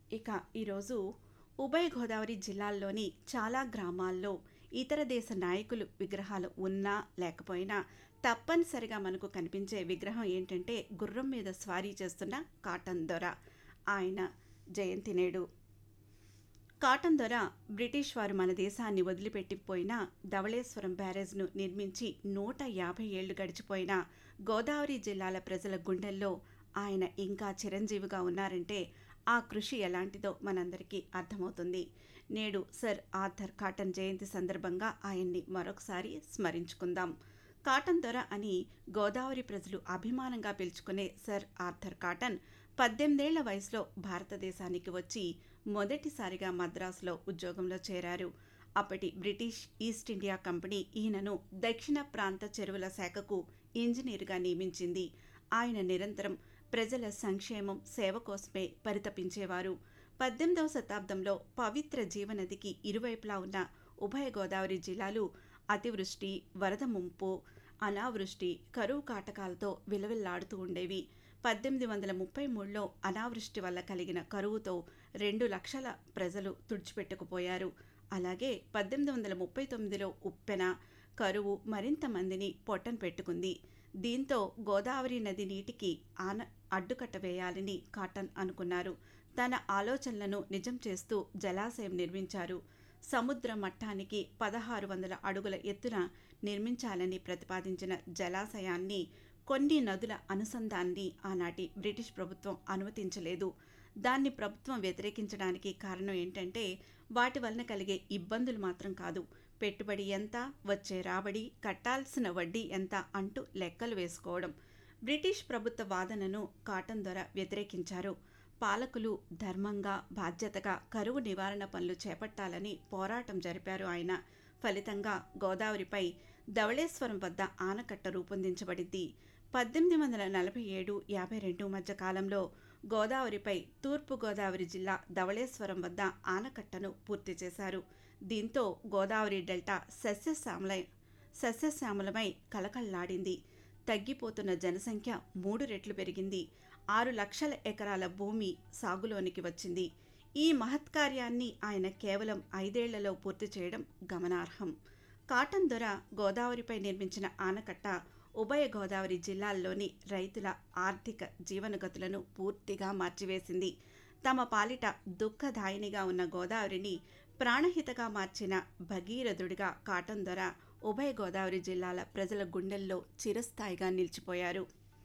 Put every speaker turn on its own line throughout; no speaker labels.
ఇక ఈరోజు ఉభయ గోదావరి జిల్లాల్లోని చాలా గ్రామాల్లో ఇతర దేశ నాయకులు విగ్రహాలు ఉన్నా లేకపోయినా తప్పనిసరిగా మనకు కనిపించే విగ్రహం ఏంటంటే గుర్రం మీద స్వారీ చేస్తున్న కాటన్ దొర ఆయన జయంతి నేడు కాటన్ దొర బ్రిటిష్ వారు మన దేశాన్ని వదిలిపెట్టిపోయినా ధవళేశ్వరం బ్యారేజ్ను నిర్మించి నూట యాభై ఏళ్లు గడిచిపోయినా గోదావరి జిల్లాల ప్రజల గుండెల్లో ఆయన ఇంకా చిరంజీవిగా ఉన్నారంటే ఆ కృషి ఎలాంటిదో మనందరికీ అర్థమవుతుంది నేడు సర్ ఆర్థర్ కాటన్ జయంతి సందర్భంగా ఆయన్ని మరొకసారి స్మరించుకుందాం కాటన్ దొర అని గోదావరి ప్రజలు అభిమానంగా పిలుచుకునే సర్ ఆర్థర్ కాటన్ పద్దెనిమిదేళ్ల వయసులో భారతదేశానికి వచ్చి మొదటిసారిగా మద్రాసులో ఉద్యోగంలో చేరారు అప్పటి బ్రిటిష్ ఈస్ట్ ఇండియా కంపెనీ ఈయనను దక్షిణ ప్రాంత చెరువుల శాఖకు ఇంజనీర్గా నియమించింది ఆయన నిరంతరం ప్రజల సంక్షేమం సేవ కోసమే పరితపించేవారు పద్దెనిమిదవ శతాబ్దంలో పవిత్ర జీవనదికి ఇరువైపులా ఉన్న ఉభయ గోదావరి జిల్లాలు అతివృష్టి వరద ముంపు అనావృష్టి కరువు కాటకాలతో విలవిల్లాడుతూ ఉండేవి పద్దెనిమిది వందల ముప్పై మూడులో అనావృష్టి వల్ల కలిగిన కరువుతో రెండు లక్షల ప్రజలు తుడిచిపెట్టుకుపోయారు అలాగే పద్దెనిమిది వందల ముప్పై తొమ్మిదిలో ఉప్పెన కరువు మరింత మందిని పొట్టన పెట్టుకుంది దీంతో గోదావరి నది నీటికి ఆన అడ్డుకట్ట వేయాలని కాటన్ అనుకున్నారు తన ఆలోచనలను నిజం చేస్తూ జలాశయం నిర్మించారు సముద్ర మట్టానికి పదహారు వందల అడుగుల ఎత్తున నిర్మించాలని ప్రతిపాదించిన జలాశయాన్ని కొన్ని నదుల అనుసంధాన్ని ఆనాటి బ్రిటిష్ ప్రభుత్వం అనుమతించలేదు దాన్ని ప్రభుత్వం వ్యతిరేకించడానికి కారణం ఏంటంటే వాటి వలన కలిగే ఇబ్బందులు మాత్రం కాదు పెట్టుబడి ఎంత వచ్చే రాబడి కట్టాల్సిన వడ్డీ ఎంత అంటూ లెక్కలు వేసుకోవడం బ్రిటిష్ ప్రభుత్వ వాదనను కాటన్ ద్వారా వ్యతిరేకించారు పాలకులు ధర్మంగా బాధ్యతగా కరువు నివారణ పనులు చేపట్టాలని పోరాటం జరిపారు ఆయన ఫలితంగా గోదావరిపై ధవళేశ్వరం వద్ద ఆనకట్ట రూపొందించబడింది పద్దెనిమిది వందల నలభై ఏడు యాభై రెండు మధ్య కాలంలో గోదావరిపై తూర్పు గోదావరి జిల్లా ధవళేశ్వరం వద్ద ఆనకట్టను పూర్తి చేశారు దీంతో గోదావరి డెల్టా సస్యశ్యామల సస్యశ్యామలమై కలకల్లాడింది తగ్గిపోతున్న జనసంఖ్య మూడు రెట్లు పెరిగింది ఆరు లక్షల ఎకరాల భూమి సాగులోనికి వచ్చింది ఈ మహత్కార్యాన్ని ఆయన కేవలం ఐదేళ్లలో పూర్తి చేయడం గమనార్హం కాటన్ దొర గోదావరిపై నిర్మించిన ఆనకట్ట ఉభయ గోదావరి జిల్లాల్లోని రైతుల ఆర్థిక జీవనగతులను పూర్తిగా మార్చివేసింది తమ పాలిట దుఃఖదాయినిగా ఉన్న గోదావరిని ప్రాణహితగా మార్చిన భగీరథుడిగా కాటన్ దొర ఉభయ గోదావరి జిల్లాల ప్రజల గుండెల్లో చిరస్థాయిగా నిలిచిపోయారు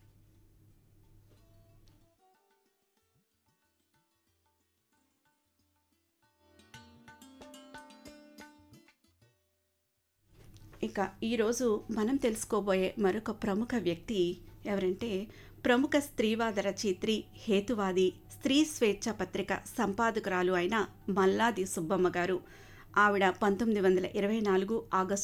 ఇక ఈరోజు మనం తెలుసుకోబోయే మరొక ప్రముఖ వ్యక్తి ఎవరంటే ప్రముఖ స్త్రీవాద రచయిత్రి హేతువాది స్త్రీ స్వేచ్ఛ పత్రిక సంపాదకురాలు అయిన మల్లాది సుబ్బమ్మ గారు ఆవిడ పంతొమ్మిది వందల ఇరవై నాలుగు ఆగస్టు